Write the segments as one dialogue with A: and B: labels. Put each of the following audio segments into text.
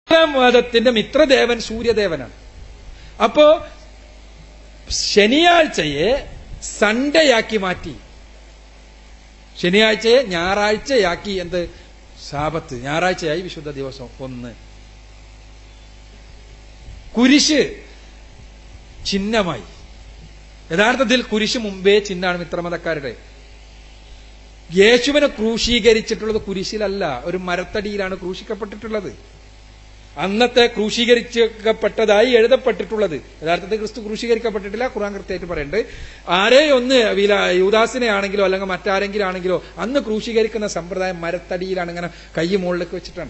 A: മതത്തിന്റെ മിത്രദേവൻ സൂര്യദേവനാണ് അപ്പോ ശനിയാഴ്ചയെ സൺഡേയാക്കി മാറ്റി ശനിയാഴ്ചയെ ഞായറാഴ്ചയാക്കി എന്ത് സാപത്ത് ഞായറാഴ്ചയായി വിശുദ്ധ ദിവസം ഒന്ന് കുരിശ് ചിഹ്നമായി യഥാർത്ഥത്തിൽ കുരിശ് മുമ്പേ ചിഹ്നമാണ് മിത്രമതക്കാരുടെ യേശുവിനെ ക്രൂശീകരിച്ചിട്ടുള്ളത് കുരിശിലല്ല ഒരു മരത്തടിയിലാണ് ക്രൂശിക്കപ്പെട്ടിട്ടുള്ളത് അന്നത്തെ ക്രൂശീകരിക്കപ്പെട്ടതായി എഴുതപ്പെട്ടിട്ടുള്ളത് യഥാർത്ഥത്തിൽ ക്രിസ്തു ക്രൂശീകരിക്കപ്പെട്ടിട്ടില്ല ഖുറാൻ കൃത്യമായിട്ട് പറയുന്നുണ്ട് ആരെ ഒന്ന് വില യുദാസിനെ ആണെങ്കിലോ അല്ലെങ്കിൽ മറ്റാരെങ്കിലും ആണെങ്കിലോ അന്ന് ക്രൂശീകരിക്കുന്ന സമ്പ്രദായം മരത്തടിയിലാണ് ഇങ്ങനെ കൈ മുകളിലേക്ക് വെച്ചിട്ടാണ്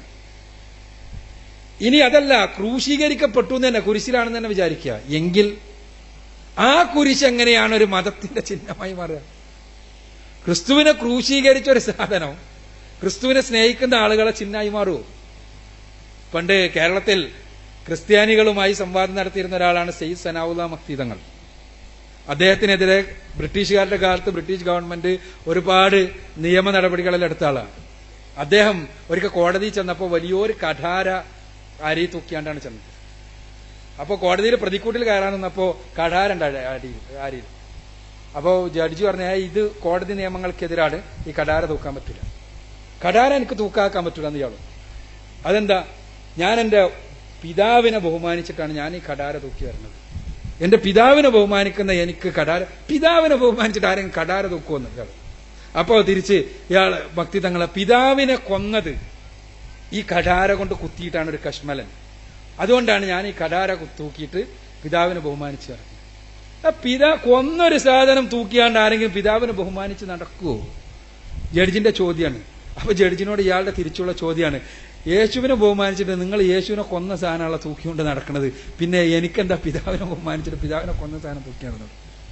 A: ഇനി അതല്ല ക്രൂശീകരിക്കപ്പെട്ടു എന്ന് തന്നെ കുരിശിലാണെന്ന് തന്നെ വിചാരിക്കുക എങ്കിൽ ആ കുരിശ് എങ്ങനെയാണ് ഒരു മതത്തിന്റെ ചിഹ്നമായി മാറുക ക്രിസ്തുവിനെ ക്രൂശീകരിച്ച ഒരു സാധനം ക്രിസ്തുവിനെ സ്നേഹിക്കുന്ന ആളുകളെ ചിഹ്നമായി മാറുമോ പണ്ട് കേരളത്തിൽ ക്രിസ്ത്യാനികളുമായി സംവാദം നടത്തിയിരുന്ന ഒരാളാണ് സെയ്ദ് സനാവുല്ല മക്തീതങ്ങൾ അദ്ദേഹത്തിനെതിരെ ബ്രിട്ടീഷുകാരുടെ കാലത്ത് ബ്രിട്ടീഷ് ഗവൺമെന്റ് ഒരുപാട് നിയമ നടപടികളിൽ എടുത്ത ആളാണ് അദ്ദേഹം ഒരിക്കൽ കോടതി ചെന്നപ്പോൾ വലിയൊരു കഠാര അരി തൂക്കിയാണ്ടാണ് ചെന്നത് അപ്പോൾ കോടതിയിൽ പ്രതിക്കൂട്ടിൽ കയറാൻ നിന്നപ്പോൾ കഠാരുണ്ട് അടിയിൽ അരിയിൽ അപ്പോൾ ജഡ്ജി പറഞ്ഞ ഇത് കോടതി നിയമങ്ങൾക്കെതിരാണ് ഈ കഠാര തൂക്കാൻ പറ്റില്ല കഠാര എനിക്ക് തൂക്കാക്കാൻ പറ്റില്ല എന്ന് ഇയാളും അതെന്താ ഞാൻ എൻ്റെ പിതാവിനെ ബഹുമാനിച്ചിട്ടാണ് ഞാൻ ഈ കടാര തൂക്കി വരുന്നത് എന്റെ പിതാവിനെ ബഹുമാനിക്കുന്ന എനിക്ക് കടാര പിതാവിനെ ബഹുമാനിച്ചിട്ട് ആരെങ്കിലും കടാര തൂക്കുമെന്ന് ഇയാൾ അപ്പോൾ തിരിച്ച് ഇയാൾ ഭക്തി തങ്ങളെ പിതാവിനെ കൊന്നത് ഈ കടാര കൊണ്ട് കുത്തിയിട്ടാണ് ഒരു കശ്മലൻ അതുകൊണ്ടാണ് ഞാൻ ഈ കടാര തൂക്കിയിട്ട് പിതാവിനെ ബഹുമാനിച്ച് നടക്കുന്നത് ആ പിതാ കൊന്നൊരു സാധനം തൂക്കിയാണ്ട് ആരെങ്കിലും പിതാവിനെ ബഹുമാനിച്ച് നടക്കുവോ ജഡ്ജിന്റെ ചോദ്യമാണ് അപ്പൊ ജഡ്ജിനോട് ഇയാളുടെ തിരിച്ചുള്ള ചോദ്യമാണ് യേശുവിനെ ബഹുമാനിച്ചിട്ട് നിങ്ങൾ യേശുവിനെ കൊന്ന സാധനമുള്ള തൂക്കിക്കൊണ്ട് നടക്കുന്നത് പിന്നെ എനിക്കെന്താ പിതാവിനെ ബഹുമാനിച്ചിട്ട് പിതാവിനെ കൊന്ന സാധനം തൂക്കിയാണ്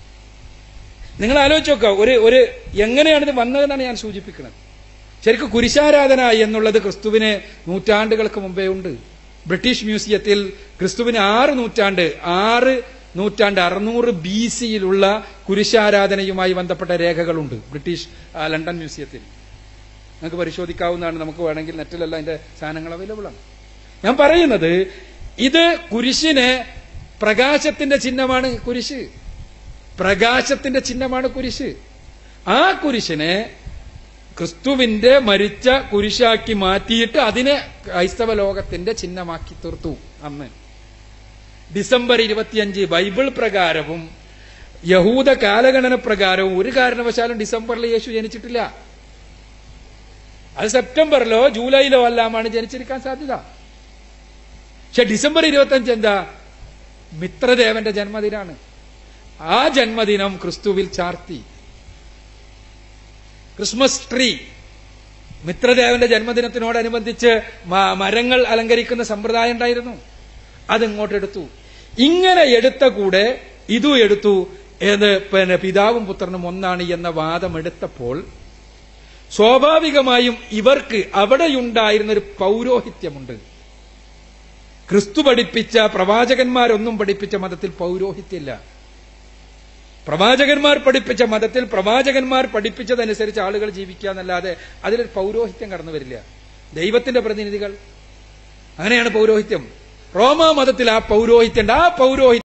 A: നിങ്ങൾ ആലോചിച്ച് നോക്കുക ഒരു ഒരു എങ്ങനെയാണ് ഇത് വന്നതെന്നാണ് ഞാൻ സൂചിപ്പിക്കുന്നത് ശരിക്കും കുരിശാരാധന എന്നുള്ളത് ക്രിസ്തുവിന് നൂറ്റാണ്ടുകൾക്ക് മുമ്പേ ഉണ്ട് ബ്രിട്ടീഷ് മ്യൂസിയത്തിൽ ക്രിസ്തുവിന് ആറ് നൂറ്റാണ്ട് ആറ് നൂറ്റാണ്ട് അറുന്നൂറ് ബി സിയിലുള്ള കുരിശാരാധനയുമായി ബന്ധപ്പെട്ട രേഖകളുണ്ട് ബ്രിട്ടീഷ് ലണ്ടൻ മ്യൂസിയത്തിൽ നമുക്ക് പരിശോധിക്കാവുന്നതാണ് നമുക്ക് വേണമെങ്കിൽ നെറ്റിലല്ല അതിന്റെ സാധനങ്ങൾ അവൈലബിൾ ആണ് ഞാൻ പറയുന്നത് ഇത് കുരിശിന് പ്രകാശത്തിന്റെ ചിഹ്നമാണ് കുരിശ് പ്രകാശത്തിന്റെ ചിഹ്നമാണ് കുരിശ് ആ കുരിശിനെ ക്രിസ്തുവിന്റെ മരിച്ച കുരിശാക്കി മാറ്റിയിട്ട് അതിനെ ക്രൈസ്തവ ലോകത്തിന്റെ ചിഹ്നമാക്കി തീർത്തു അന്ന് ഡിസംബർ ഇരുപത്തിയഞ്ച് ബൈബിൾ പ്രകാരവും യഹൂദ കാലഗണന പ്രകാരവും ഒരു കാരണവശാലും ഡിസംബറിൽ യേശു ജനിച്ചിട്ടില്ല അത് സെപ്റ്റംബറിലോ ജൂലൈയിലോ എല്ലാമാണ് ജനിച്ചിരിക്കാൻ സാധ്യത പക്ഷെ ഡിസംബർ ഇരുപത്തഞ്ച് എന്താ മിത്രദേവന്റെ ജന്മദിനാണ് ആ ജന്മദിനം ക്രിസ്തുവിൽ ചാർത്തി ക്രിസ്മസ് ട്രീ മിത്രദേവന്റെ ജന്മദിനത്തിനോടനുബന്ധിച്ച് മരങ്ങൾ അലങ്കരിക്കുന്ന സമ്പ്രദായം ഉണ്ടായിരുന്നു അതിങ്ങോട്ട് എടുത്തു ഇങ്ങനെ എടുത്ത കൂടെ ഇതും എടുത്തു എന്ന് പിന്നെ പിതാവും പുത്രനും ഒന്നാണ് എന്ന വാദം എടുത്തപ്പോൾ സ്വാഭാവികമായും ഇവർക്ക് അവിടെയുണ്ടായിരുന്ന ഒരു പൗരോഹിത്യമുണ്ട് ക്രിസ്തു പഠിപ്പിച്ച പ്രവാചകന്മാരൊന്നും പഠിപ്പിച്ച മതത്തിൽ പൗരോഹിത്യമില്ല പ്രവാചകന്മാർ പഠിപ്പിച്ച മതത്തിൽ പ്രവാചകന്മാർ പഠിപ്പിച്ചതനുസരിച്ച് ആളുകൾ ജീവിക്കുക എന്നല്ലാതെ അതിലൊരു പൗരോഹിത്യം കടന്നു വരില്ല ദൈവത്തിന്റെ പ്രതിനിധികൾ അങ്ങനെയാണ് പൗരോഹിത്യം റോമാ മതത്തിൽ ആ പൗരോഹിത്യം ആ പൗരോഹിത്യം